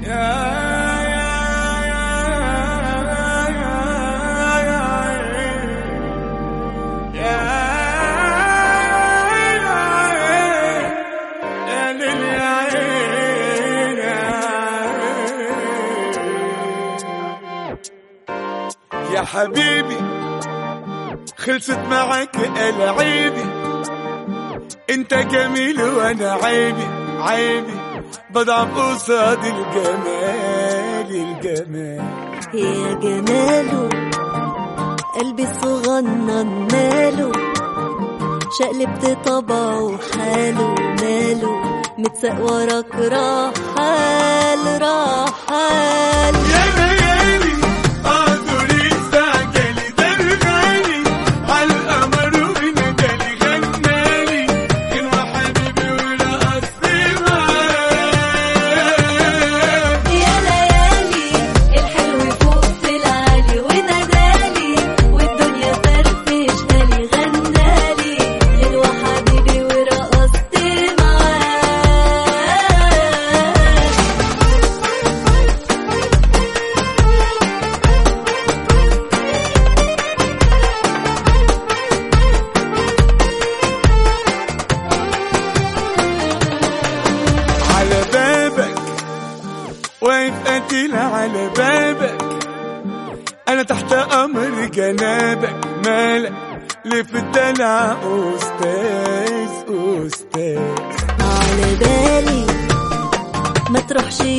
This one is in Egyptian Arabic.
يا حبيبي خلصت معك العيبي انت جميل وانا عيبي عيبي بضعف قصاد الجمال الجمال يا جماله قلبي الصغنن ماله شقلبت طبعه حاله ماله متساق وراك رحال رحال يا ليالي اعذري استعجلي درغالي عالقمر ونجالي غنالي كان حبيبي ورقصت معاه يا ليالي الحلو فوق في العالي ونادالي والدنيا فرفشتالي غنالي غنوة حبيبي ورقصت معاه على بابك واقف قتيل على بابك انا تحت امر جنابك مالك ليه في الدلع استاذ استاذ على بالي ما تروحش